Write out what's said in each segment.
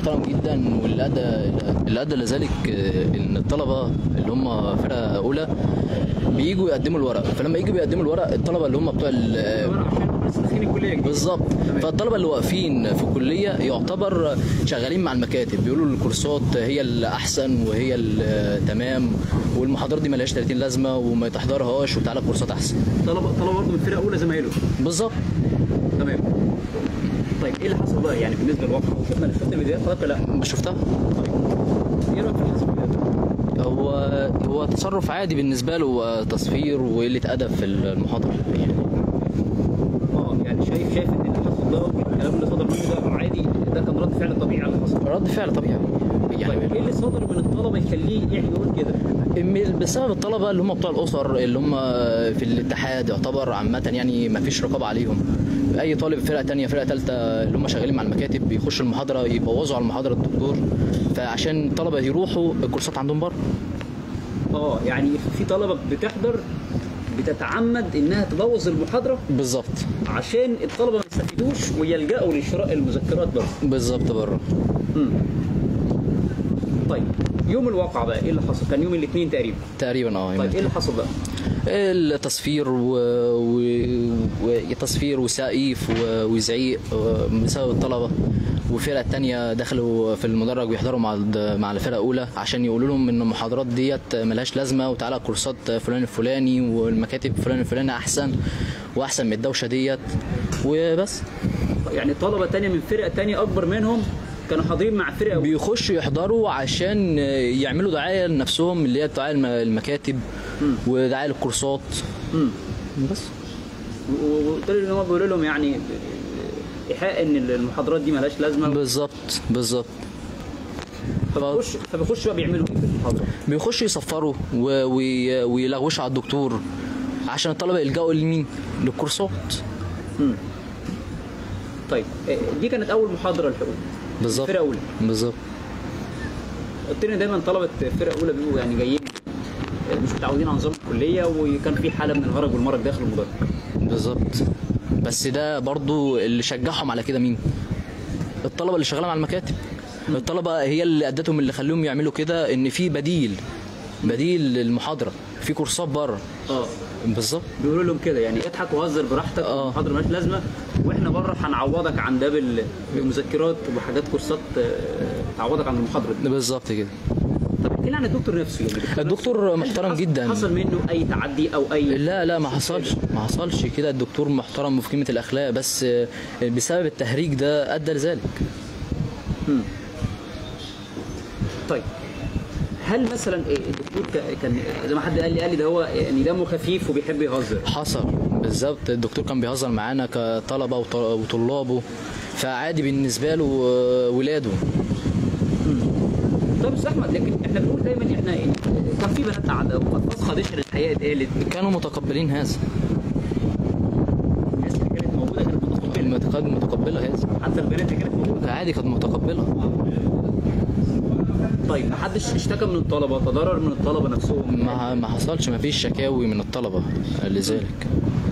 محترم جدا واللي ادى اللي ادى لذلك آه، ان الطلبه اللي هم فرقه اولى بييجوا يقدموا الورق فلما يجوا بيقدموا الورق الطلبه اللي هم بتوع ال- عشان بس داخلين الكليه جديد بالظبط فالطلبه اللي واقفين في الكليه يعتبر شغالين مع المكاتب بيقولوا الكورسات هي الاحسن وهي التمام والمحاضرات دي ملهاش 30 لازمه وما تحضرهاش وتعالى كورسات احسن طلبه طلبه برضه من فرقه اولى زمايله بالظبط تمام طيب ايه اللي حصل بقى يعني بالنسبه للواقع شفنا شفت الفيديوهات حضرتك ولا لا شفتها ايه رايك في اللي حصل في الفيديوهات؟ هو هو تصرف عادي بالنسبه له تصفير وقله ادب في المحاضره يعني اه يعني شايف شايف ان اللي حصل ده والكلام اللي صدر منه ده عادي ده كان رد فعل طبيعي على اللي حصل رد فعل طبيعي طيب يعني ايه اللي صدر من الطلبه يخليه يعني يقول كده؟ م- بسبب الطلبه اللي هم بتوع الاسر اللي هم في الاتحاد يعتبر عامه يعني ما فيش رقابه عليهم اي طالب فرقه تانية فرقه ثالثه اللي هم شغالين مع المكاتب بيخشوا المحاضره يبوظوا على المحاضره الدكتور فعشان الطلبه يروحوا الكورسات عندهم بره اه يعني في طلبه بتحضر بتتعمد انها تبوظ المحاضره بالظبط عشان الطلبه ما يستفيدوش ويلجأوا لشراء المذكرات برضه بالظبط بره طيب يوم الواقع بقى ايه اللي حصل؟ كان يوم الاثنين تقريبا تقريبا اه طيب ايه اللي حصل بقى؟ التصفير و... و... وتصفير وسقيف و... وزعيق آه، بسبب الطلبه والفرقه التانية دخلوا في المدرج ويحضروا مع الد- مع الفرقه الاولى عشان يقولوا لهم ان المحاضرات ديت ملهاش لازمه وتعالى كورسات فلان الفلاني والمكاتب فلان الفلاني احسن واحسن من الدوشه ديت وبس يعني طلبه تانية من فرقه تانية اكبر منهم كانوا حاضرين مع فرقه بيخشوا يحضروا عشان يعملوا دعايه لنفسهم اللي هي دعايه الم- المكاتب ودعايه للكورسات مم. بس وقلت لي ان هم بيقولوا لهم يعني ايحاء ان المحاضرات دي ملهاش لازمه بالظبط بالظبط فبيخش فبيخشوا بقى بيعملوا ايه في المحاضره؟ بيخشوا يصفروا و- وي- ويلغوشوا على الدكتور عشان الطلبه يلجأوا لمين؟ للكورسات طيب إيه، دي كانت اول محاضره الحقوق بالظبط فرقه اولى بالظبط قلت لي دايما طلبه فرقه اولى بيبقوا يعني جايين مش متعودين على نظام الكليه وكان في حاله من الهرج والمرج داخل المدرج بالظبط بس ده برضو اللي شجعهم على كده مين؟ الطلبه اللي شغاله مع المكاتب الطلبه هي اللي ادتهم اللي خلوهم يعملوا كده ان في بديل بديل للمحاضره في كورسات بره اه بالظبط بيقولوا لهم كده يعني اضحك وهزر براحتك آه. المحاضره مالهاش لازمه واحنا بره هنعوضك عن ده بال- بمذكرات وحاجات كورسات آه، تعوضك عن المحاضره دي بالظبط كده طب احكي لي عن الدكتور نفسه يعني الدكتور هل محترم حصل- جدا. حصل منه اي تعدي او اي لا لا ما حصلش ما حصلش كده الدكتور محترم وفي قيمه الاخلاق بس آه، بسبب التهريج ده ادى لذلك طيب هل مثلا إيه الدكتور ك- كان زي ما حد قال لي قال لي ده هو يعني دمه خفيف وبيحب يهزر حصل بالظبط الدكتور كان بيهزر معانا كطلبه وط- وطلابه فعادي بالنسبه له آه، ولاده طيب استاذ احمد لكن احنا بنقول دايما احنا إيه، كان في بنات قاعده وفسخه دشر الحقيقه اتقالت كانوا متقبلين هذا الناس اللي كانت موجوده كانت متقبله المتق- متقبله هذا حتى البنات اللي كانت موجوده عادي كانت متقبله طيب محدش اشتكى من الطلبه تضرر من الطلبه نفسهم ما ما حصلش ما فيش شكاوي من الطلبه لذلك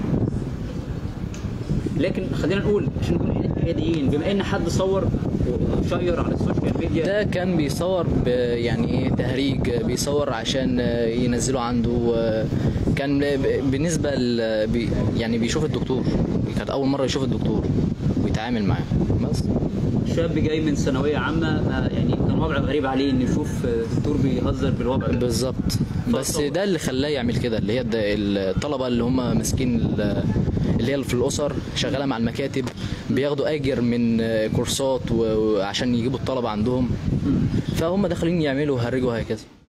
لكن خلينا نقول عشان نكون حياديين بما ان حد صور وشير على السوشيال ميديا ده كان بيصور ب- يعني ايه تهريج بيصور عشان آه، ينزله عنده آه، كان ب- بالنسبه ل- بي يعني بيشوف الدكتور كانت اول مره يشوف الدكتور ويتعامل معاه بس شاب جاي من ثانويه عامه ما يعني كان وضع غريب عليه انه يشوف دكتور بيهزر بالوضع ده بالظبط بس ده اللي خلاه يعمل كده اللي هي الد- الطلبه اللي هم ماسكين ال- اللي هي في الاسر شغاله مع المكاتب بياخدوا اجر من آه، كورسات و- وعشان يجيبوا الطلبه عندهم فهم داخلين يعملوا هرجوا هكذا